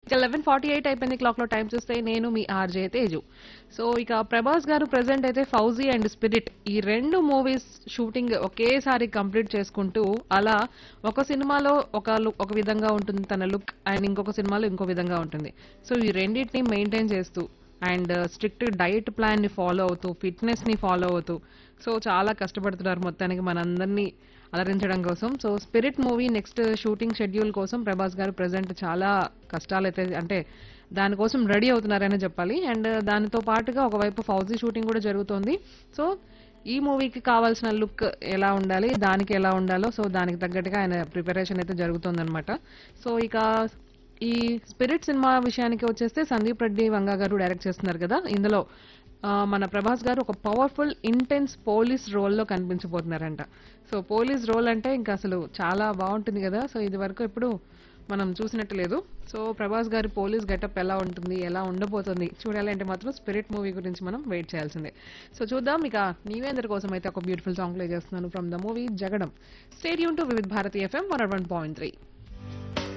ఇక eleven forty eight అయిపోయింది clock లో టైం చూస్తే నేను మీ ఆర్జే తేజు సో ఇక ప్రభాస్ గారు ప్రెసెంట్ అయితే ఫౌజీ అండ్ స్పిరిట్ ఈ రెండు మూవీస్ షూటింగ్ ఒకేసారి కంప్లీట్ చేసుకుంటూ అలా ఒక సినిమాలో ఒక లుక్ ఒక విధంగా ఉంటుంది తన లుక్ అండ్ ఇంకొక సినిమాలో ఇంకో విధంగా ఉంటుంది సో ఈ రెండింటిని మెయింటైన్ చేస్తూ అండ్ స్ట్రిక్ట్ డైట్ ప్లాన్ ని ఫాలో అవుతూ ఫిట్నెస్ ని ఫాలో అవుతూ సో చాలా కష్టపడుతున్నారు మొత్తానికి మనందరినీ అలరించడం కోసం so Spirit movie next shooting schedule కోసం ప్రభాస్ గారు ప్రెసెంట్ చాలా కష్టాలైతే అంటే దానికోసం రెడీ అవుతున్నారని చెప్పాలి అండ్ దానితో పాటుగా ఒకవైపు ఫౌజీ షూటింగ్ కూడా జరుగుతోంది సో ఈ మూవీకి కావాల్సిన లుక్ ఎలా ఉండాలి దానికి ఎలా ఉండాలో సో దానికి తగ్గట్టుగా ఆయన ప్రిపరేషన్ అయితే జరుగుతుందన్నమాట సో ఇక ఈ స్పిరిట్ సినిమా విషయానికి వచ్చేస్తే సందీప్ రెడ్డి వంగ గారు డైరెక్ట్ చేస్తున్నారు కదా ఇందులో ఆ, మన ప్రభాస్ గారు ఒక పవర్ఫుల్ ఇంటెన్స్ పోలీస్ రోల్లో కనిపించబోతున్నారంట సో పోలీస్ రోల్ అంటే ఇంకా అసలు చాలా బాగుంటుంది కదా సో ఇది వరకు ఎప్పుడు మనం చూసినట్టు లేదు సో ప్రభాస్ గారి పోలీస్ గెటప్ ఎలా ఉంటుంది ఎలా ఉండబోతుంది చూడాలంటే మాత్రం స్పిరిట్ మూవీ గురించి మనం వెయిట్ చేయాల్సిందే సో చూద్దాం ఇక నీవేందర్ కోసం అయితే ఒక బ్యూటిఫుల్ సాంగ్ ప్లే చేస్తున్నాను from the movie Jagadam stay tuned to Vividh Bharati FM one one point three